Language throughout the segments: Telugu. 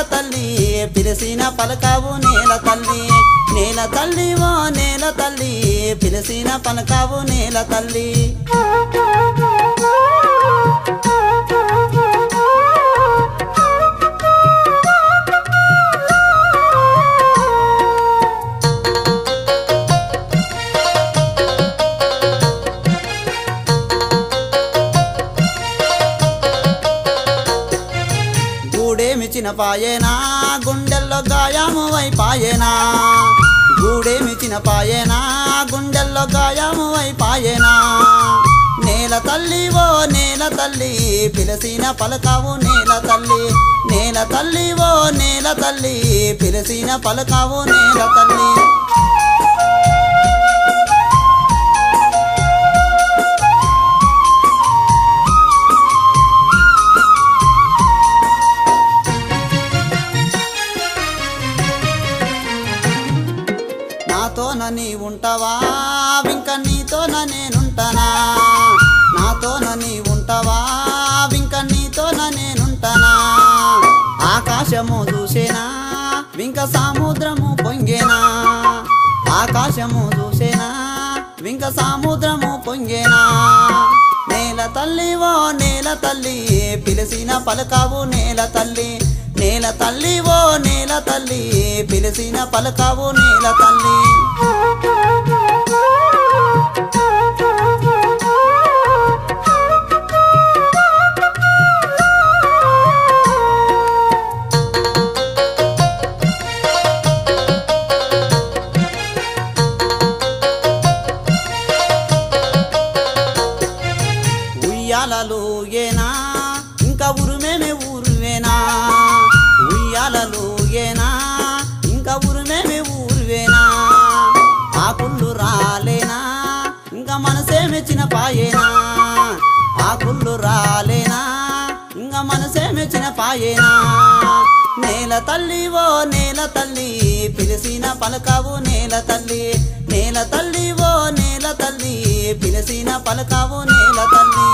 తల్లి పిలిసిన పలకావు నేల తల్లి నేల తల్లి ఓ నేల తల్లి పిలిసిన పలకావు నేల తల్లి గూడేమిచిన పాయేనా గుండెల్లో గాయము వైపాయేనా గూడేమిచిన పాయేనా గుండెల్లో గాయము వైపాయేనా నేల తల్లి ఓ నేల తల్లి పిలిసిన పలకావు నేల తల్లి నేల తల్లి ఓ నేల తల్లి పిలిసిన పలకావు నేల తల్లి నాతోన నీ ఉంటావా ఇంక నీతోన నేనుంటానా నాతోన నీ ఉంటావా ఇంక నీతోన నేనుంటానా ఆకాశము చూసేనా వింక సముద్రము పొంగేనా ఆకాశము చూసేనా వింక సముద్రము పొంగేనా నేల తల్లి ఓ నేల తల్లి పిలిసిన పలకావు నేల తల్లి నేల తల్లి ఓ నేల తల్లి పిలిసిన పలకావు నేల తల్లి ఉయ్యాలలు ఏనా ఇంకా ఉరుమేమే ఊరువేనా ఉయ్యాలలు ఏనా ఇంకా ఉరుమేమే ఊరువేనా ఆకుళ్ళు రాలేనా ఇంకా మనసే మెచ్చిన పాయేనా ఆకుళ్ళు రాలేనా ఇంకా మనసే మెచ్చిన పాయేనా నేల తల్లి ఓ నేల తల్లి పిలిసిన పలకావు నేల తల్లి నేల తల్లి ఓ నేల తల్లి పిలిసిన పలకావు నేల తల్లి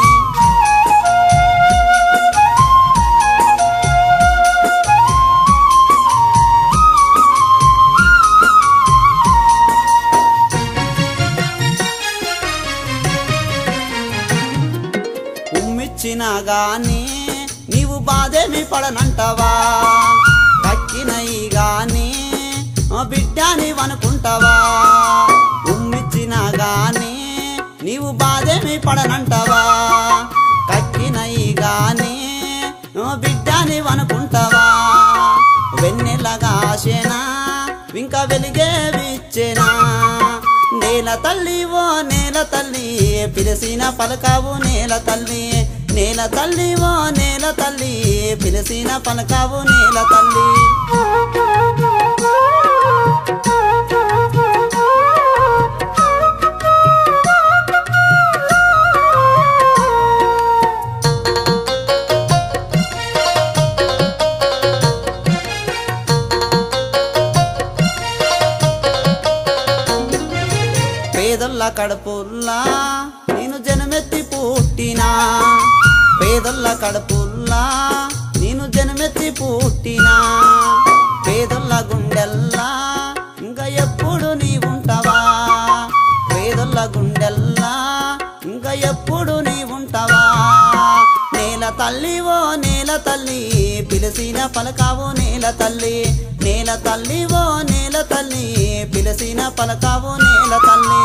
ఉమ్మిచ్చినా గాని నీవు బాధేమి పడనంటావా కక్కినయి గాని ఆ బిడ్డాని వనుకుంటావా ఉమ్మిచ్చినా గాని నీవు బాధేమి పడనంటావా కక్కినయి గాని ఆ బిడ్డాని వనుకుంటావా వెన్నెలగాసేనా ఇంకా వెలిగే విచ్చేనా నేల తల్లి ఓ నేల తల్లి పిలిసిన పలకావు నేల తల్లి నేల తల్లి ఓ నేల తల్లి పిలిసిన పలకావు నేల తల్లి పేదల్ల కడుపుల్లా నేను జనమెత్తి పుట్టినా పేదల్ల కడుపుల్లా నేను జనమెత్తి పుట్టినా పేదల్ల గుండెల్లా ఇంకా ఎప్పుడు నీ ఉంటావా పేదల్ల గుండెల్లా ఇంకా ఎప్పుడు నీ ఉంటావా నేల తల్లి ఓ నేల తల్లి పిలిసిన పలకావు నేల తల్లి నేల తల్లి ఓ నేల తల్లి పిలిసిన పలకావు నేల తల్లి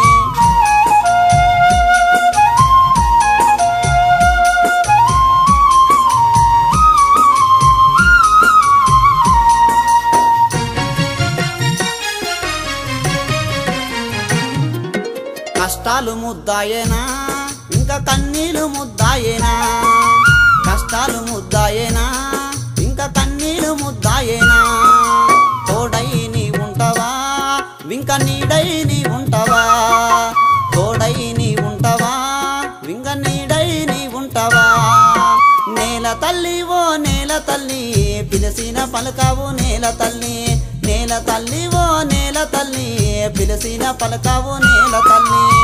కష్టాలు ముద్దాయేనా ఇంకా కన్నీలు ముద్దాయేనా కష్టాలు ముద్దాయేనా ఇంకా కన్నీలు ముద్దాయేనా తోడై నీ ఉంటావా వింక నీడై నీ ఉంటావా తోడై నీ ఉంటావా వింక నీడై నీ ఉంటావా నేల తల్లి ఓ నేల తల్లి పిలిసిన పలకావు నేల తల్లి నేల తల్లి ఓ నేల తల్లి పిలిసిన పలకావు నేల తల్లి